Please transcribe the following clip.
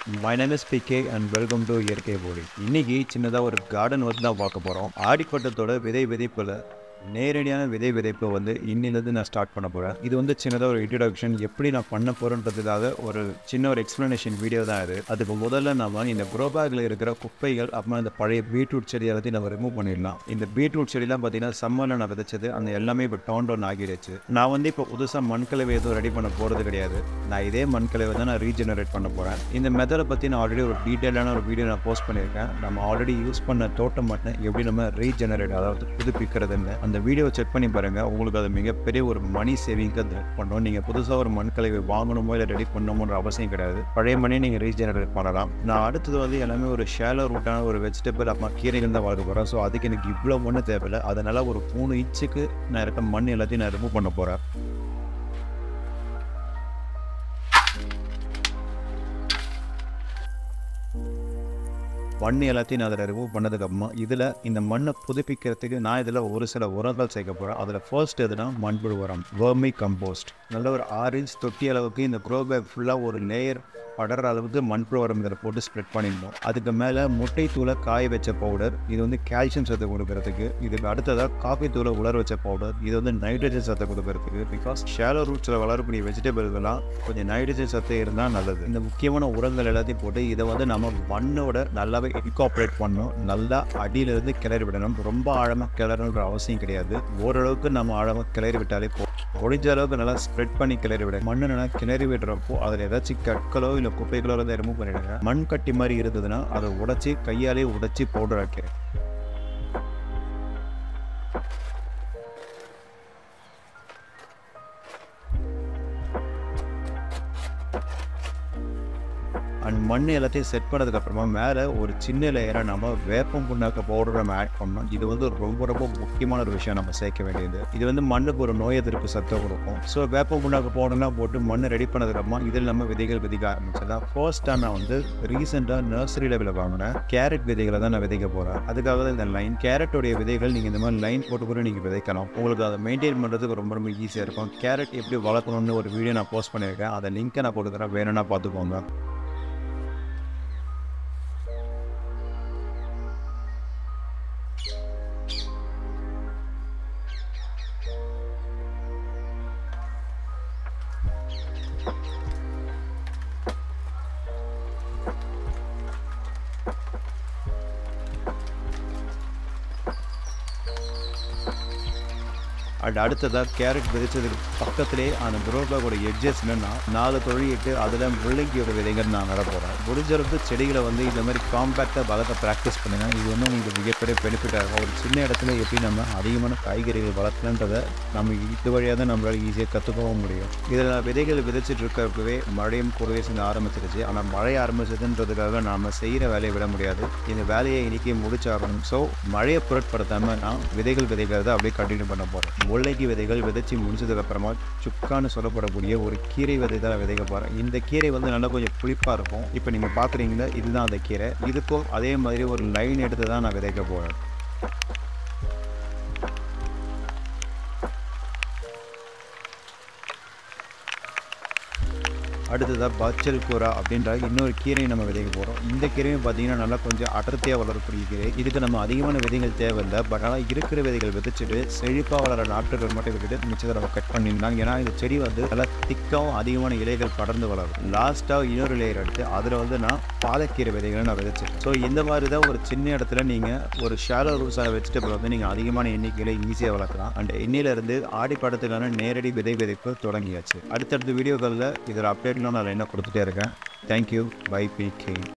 my name is PK and welcome to இயற்கை போடி இன்னைக்கு சின்னதாக ஒரு கார்டன் வந்து தான் பார்க்க போகிறோம் ஆடிப்பட்டத்தோட விதை விதைப்பில் நேரடியான விதை விதைப்பை வந்து இன்னிலேருந்து நான் ஸ்டார்ட் பண்ண போகிறேன் இது வந்து சின்னதாக ஒரு இன்ட்ரடக்ஷன் எப்படி நான் பண்ண போகிறேன்றதுக்காக ஒரு சின்ன ஒரு எக்ஸ்ப்ளனேஷன் வீடியோ தான் இது அதுக்கு முதல்ல நம்ம இந்த க்ரோ பேக்கில் இருக்கிற குப்பைகள் அப்புறம் இந்த பழைய பீட்ரூட் செடி எல்லாத்தையும் நம்ம ரிமூவ் பண்ணிடலாம் இந்த பீட்ரூட் செடிலாம் பார்த்தீங்கன்னா சம்மரில் நான் விதைச்சது அந்த எல்லாமே இப்போ டவுன் டவுன் ஆகிடுச்சு நான் வந்து இப்போ புதுசாக மண்கலவை எதுவும் ரெடி பண்ண போகிறது கிடையாது நான் இதே மண்கலவை தான் நான் ரீஜெனரேட் பண்ண போகிறேன் இந்த மெத்தடை பற்றி நான் ஆல்ரெடி ஒரு டீட்டெயிலான ஒரு வீடியோ நான் போஸ்ட் பண்ணியிருக்கேன் நம்ம ஆல்ரெடி யூஸ் பண்ண தோட்டம் மட்டும் எப்படி நம்ம ரீஜெனரேட் அதாவது புதுப்பிக்கிறதுன்னு அந்த வீடியோ செக் பண்ணி பாருங்கள் உங்களுக்கு அது மிகப்பெரிய ஒரு மணி சேவிங்க்கு அது பண்ணும் நீங்கள் புதுசாக ஒரு மண்கலவை வாங்கணுமோ இல்லை ரெடி பண்ணணுமோன்ற அவசியம் கிடையாது பழைய மணியை நீங்கள் ரீஜெனரேட் பண்ணலாம் நான் அடுத்தது வந்து எல்லாமே ஒரு ஷேலோ ரூட்டான ஒரு வெஜிடபிள் அப்புறம் கீரைகள் தான் வளர்க்க போகிறேன் ஸோ அதுக்கு எனக்கு இவ்வளோ மண் தேவையில்லை அதனால் ஒரு மூணு இன்ச்சுக்கு நான் இருக்க மண் எல்லாத்தையும் நான் ரிமூவ் பண்ண போகிறேன் மண் எல்லாத்தையும் நான் அதில் ரிமூவ் பண்ணதுக்கப்புறமா இதில் இந்த மண்ணை புதுப்பிக்கிறதுக்கு நான் இதில் ஒரு சில உரங்கள் சேர்க்க போகிறேன் அதில் ஃபர்ஸ்ட் எதுனா மண்புழு உரம் வேர்மி கம்போஸ்ட் நல்ல ஒரு ஆறு இன்ச் தொட்டி அளவுக்கு இந்த க்ரோ பேக் ஃபுல்லாக ஒரு லேயர் படற அளவுக்கு மண்புழு உரம் இதில் போட்டு ஸ்ப்ரெட் பண்ணிடணும் அதுக்கு மேலே முட்டை தூளை காய வச்ச பவுடர் இது வந்து கால்சியம் சத்து கொடுக்கறதுக்கு இதுக்கு அடுத்ததாக காஃபி தூளை உலர வச்ச பவுடர் இது வந்து நைட்ரஜன் சத்தை கொடுக்கறதுக்கு பிகாஸ் ஷேலோ ரூட்ஸில் வளரக்கூடிய வெஜிடபிள்கள்லாம் கொஞ்சம் நைட்ரஜன் சத்து இருந்தால் நல்லது இந்த முக்கியமான உரங்கள் எல்லாத்தையும் போட்டு இதை வந்து நம்ம மண்ணோட நல்லாவே இன்காப்ரேட் பண்ணணும் நல்லா அடியிலிருந்து கிளறி விடணும் ரொம்ப ஆழமாக கிளறணுன்ற அவசியம் கிடையாது ஓரளவுக்கு நம்ம ஆழமாக கிளறி விட்டாலே போ முடிஞ்ச அளவுக்கு நல்லா ஸ்ப்ரெட் பண்ணி கிளறி விட மண்ணு நல்லா கிளறி விடுறப்போ அதில் ஏதாச்சும் கற்களோ இல்லை குப்பைகளோ இருந்தால் ரிமூவ் பண்ணிடுங்க மண் கட்டி மாதிரி இருந்ததுன்னா அதை உடைச்சி கையாலே உடைச்சி பவுடர் ஆக்கிறேன் அண்ட் மண் எல்லாத்தையும் செட் பண்ணதுக்கப்புறமா மேலே ஒரு சின்ன லேயராக நம்ம வேப்பம் புண்ணாக்க பவுடர் நம்ம ஆட் பண்ணோம் இது வந்து ரொம்ப ரொம்ப முக்கியமான ஒரு விஷயம் நம்ம சேர்க்க வேண்டியது இது வந்து மண்ணுக்கு ஒரு நோய் எதிர்ப்பு சத்தை கொடுக்கும் ஸோ வேப்பம் புண்ணாக்க பவுடர்லாம் போட்டு மண் ரெடி பண்ணதுக்கப்புறமா இதில் நம்ம விதைகள் விதிக்க ஆரம்பிச்சதான் ஃபர்ஸ்ட்டாக நான் வந்து ரீசெண்டாக நர்சரி லெவலில் வாங்கினேன் கேரட் விதைகளை தான் நான் விதைக்க போகிறேன் அதுக்காக தான் இந்த லைன் கேரட்டோடைய விதைகள் நீங்கள் இந்த மாதிரி லைன் போட்டு கூட நீங்கள் விதைக்கலாம் உங்களுக்கு அதை மெயின்டைன் பண்ணுறதுக்கு ரொம்ப ரொம்ப ஈஸியாக இருக்கும் கேரட் எப்படி வளர்க்கணும்னு ஒரு வீடியோ நான் போஸ்ட் பண்ணியிருக்கேன் அதை லிங்க்கை நான் கொடுக்குறேன் வேணும்னா பார்த்துக்கோங்க அண்ட் அடுத்ததாக கேரட் விதைச்சதுக்கு பக்கத்திலே அந்த குரோபாகோட எட்ஜஸ்ல நான் நாலு தொழிலிட்டு அதில் முள்ளங்கியோட விதைகள் நான் நட போகிறேன் முடிஞ்சளவுக்கு செடிகளை வந்து இந்த மாதிரி காம்பேக்டாக வளர்க்க ப்ராக்டிஸ் பண்ணுங்க இது வந்து உங்களுக்கு மிகப்பெரிய பெனிஃபிட்டாக இருக்கும் ஒரு சின்ன இடத்துல எப்படி நம்ம அதிகமான காய்கறிகள் வளர்க்கணுன்றதை நம்ம இது வழியாக தான் நம்மளால் ஈஸியாக கற்றுக்கவும் முடியும் இதில் விதைகள் விதைச்சிட்டு இருக்கிறப்பவே மழையும் கூடவே சேர்ந்து ஆரம்பிச்சிருச்சு ஆனால் மழை ஆரம்பிச்சதுன்றதுக்காக நாம் செய்கிற வேலையை விட முடியாது இந்த வேலையை இன்னைக்கு முடிச்சாகணும் ஸோ மழையை பொருட்படுத்தாமல் நான் விதைகள் விதைக்கிறத அப்படியே கண்டினியூ பண்ண போகிறேன் முல்லைக்கு விதைகள் விதைச்சி முடிச்சதுக்கப்புறமா சுக்கான்னு சொல்லப்படக்கூடிய ஒரு கீரை விதை தான் விதைக்க போகிறேன் இந்த கீரை வந்து நல்லா கொஞ்சம் புளிப்பாக இருக்கும் இப்போ நீங்கள் பார்க்குறீங்களா இதுதான் அந்த கீரை இதுக்கும் அதே மாதிரி ஒரு லைன் எடுத்து தான் நான் விதைக்க போகிறேன் அடுத்ததாக பச்சல் கூரா அப்படின்ற இன்னொரு கீரையை நம்ம விதைக்க போகிறோம் இந்த கீரையும் பார்த்தீங்கன்னா நல்லா கொஞ்சம் அடர்த்தியாக வளரக்கூடிய கீரை இதுக்கு நம்ம அதிகமான விதைகள் தேவையில்லை பட் ஆனால் இருக்கிற விதைகள் விதைச்சிட்டு செழிப்பாக வளர நாட்டுகள் மட்டும் விட்டுட்டு மிச்சத்தை நம்ம கட் பண்ணிடலாம் ஏன்னா இந்த செடி வந்து நல்லா திக்காகவும் அதிகமான இலைகள் படர்ந்து வளரும் லாஸ்ட்டாக இன்னொரு லேயர் எடுத்து அதில் வந்து நான் பாலக்கீரை விதைகளை நான் விதைச்சிட்டேன் ஸோ இந்த மாதிரி தான் ஒரு சின்ன இடத்துல நீங்கள் ஒரு ஷாலோ ரூஸாக வெஜிடபிள் வந்து நீங்கள் அதிகமான எண்ணிக்கையில் ஈஸியாக வளர்க்கலாம் அண்ட் எண்ணிலிருந்து ஆடி படத்துக்கான நேரடி விதை விதைப்பு தொடங்கியாச்சு அடுத்தடுத்த வீடியோக்களில் இதில் அப்டேட்லாம் நான் என்ன கொடுத்துட்டே இருக்கேன் தேங்க்யூ பை பி கே